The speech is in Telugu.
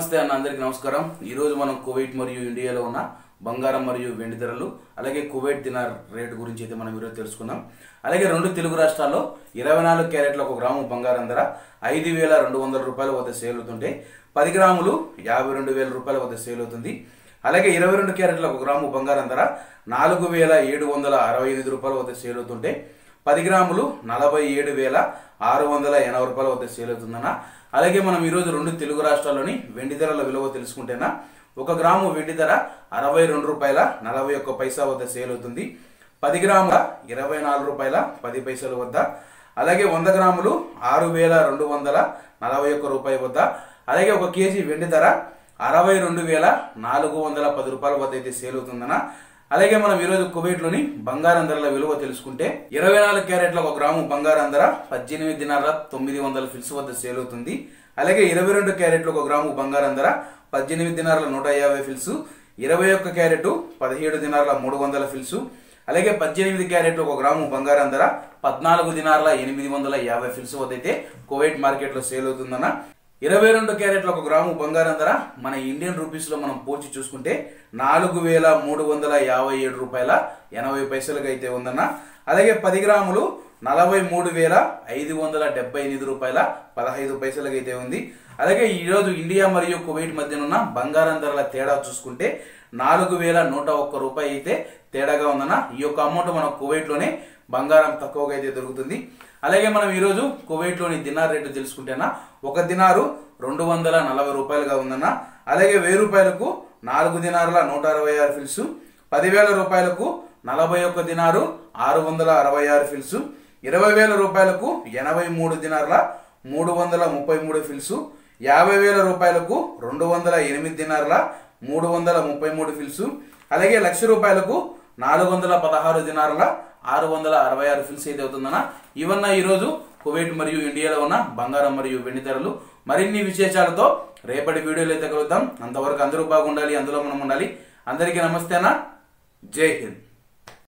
నమస్తే అన్న అందరికీ నమస్కారం ఈరోజు మనం కువైట్ మరియు ఇండియాలో ఉన్న బంగారం మరియు వెండి ధరలు అలాగే కువైట్ దినార్ రేటు గురించి అయితే మనం ఈరోజు తెలుసుకుందాం అలాగే రెండు తెలుగు రాష్ట్రాల్లో ఇరవై నాలుగు క్యారెట్ల ఒక గ్రాము బంగారం ధర ఐదు వేల రెండు వందల రూపాయల వద్ద సేల్ అవుతుంటే పది గ్రాములు యాభై రెండు వేల రూపాయల వద్ద సేల్ అవుతుంది అలాగే ఇరవై రెండు క్యారెట్ల ఒక గ్రాము బంగారం ధర నాలుగు వేల ఏడు వందల అరవై ఎనిమిది రూపాయల వద్ద సేల్ అవుతుంటే పది గ్రాములు నలభై ఏడు వేల ఆరు వందల ఎనభై రూపాయల వద్ద సేల్ అవుతుందన్న అలాగే మనం ఈరోజు రెండు తెలుగు రాష్ట్రాల్లోని వెండి ధరల విలువ తెలుసుకుంటేనా ఒక గ్రాము వెండి ధర అరవై రెండు రూపాయల నలభై ఒక్క పైసా వద్ద సేల్ అవుతుంది పది గ్రాముల ఇరవై నాలుగు రూపాయల పది పైసల వద్ద అలాగే వంద గ్రాములు ఆరు వేల రెండు వందల నలభై ఒక్క రూపాయల వద్ద అలాగే ఒక కేజీ వెండి ధర అరవై రెండు వేల నాలుగు వందల పది రూపాయల వద్ద అయితే సేల్ అవుతుందన్న అలాగే మనం ఈరోజు కువైట్లోని బంగారం ధరల విలువ తెలుసుకుంటే ఇరవై నాలుగు క్యారెట్ల ఒక గ్రాము బంగారం ధర పద్దెనిమిది దినాల తొమ్మిది వందల ఫిల్స్ వద్ద సేల్ అవుతుంది అలాగే ఇరవై రెండు క్యారెట్ల ఒక గ్రాము బంగారం ధర పద్దెనిమిది దినాల నూట యాభై ఫిల్స్ ఇరవై ఒక్క క్యారెట్ పదిహేడు దినాల మూడు వందల ఫిల్స్ అలాగే పద్దెనిమిది క్యారెట్లు ఒక గ్రాము బంగారం ధర పద్నాలుగు దినాల ఎనిమిది వందల యాభై ఫిల్స్ వద్ద అయితే కువైట్ మార్కెట్లో సేల్ అవుతుందన్న ఇరవై రెండు క్యారెట్ల ఒక గ్రాము బంగారం ధర మన ఇండియన్ రూపీస్ లో మనం పోల్చి చూసుకుంటే నాలుగు వేల మూడు వందల యాభై ఏడు రూపాయల ఎనభై పైసలుగా అయితే ఉందన్న అలాగే పది గ్రాములు నలభై మూడు వేల ఐదు వందల డెబ్బై ఎనిమిది రూపాయల పదహైదు పైసలుగా అయితే ఉంది అలాగే ఈరోజు ఇండియా మరియు కువైట్ మధ్యనున్న బంగారం ధరల తేడా చూసుకుంటే నాలుగు వేల నూట ఒక్క రూపాయి అయితే తేడాగా ఉందన్న ఈ యొక్క అమౌంట్ మన కువైట్లోనే బంగారం తక్కువగా అయితే దొరుకుతుంది అలాగే మనం ఈరోజు కువైట్లోని దినార్ రేటు తెలుసుకుంటేనా ఒక దినారు రెండు వందల నలభై రూపాయలుగా ఉందన్న అలాగే వెయ్యి రూపాయలకు నాలుగు దినారుల నూట అరవై ఆరు ఫిల్స్ పదివేల రూపాయలకు నలభై ఒక్క దినారు ఆరు వందల అరవై ఆరు ఫిల్స్ ఇరవై వేల రూపాయలకు ఎనభై మూడు దినార్ల మూడు వందల ముప్పై మూడు ఫిల్స్ యాభై వేల రూపాయలకు రెండు వందల ఎనిమిది దినార్ల మూడు వందల ముప్పై మూడు ఫిల్స్ అలాగే లక్ష రూపాయలకు నాలుగు వందల పదహారు దినారుల ఆరు వందల అరవై ఆరు ఫిల్స్ అయితే అవుతుందన్న ఇవన్న ఈరోజు కువైట్ మరియు ఇండియాలో ఉన్న బంగారం మరియు వెండి ధరలు మరిన్ని విశేషాలతో రేపటి వీడియోలో అయితే కలుద్దాం అంతవరకు అందరూ బాగుండాలి అందులో మనం ఉండాలి అందరికీ నమస్తేనా జై హింద్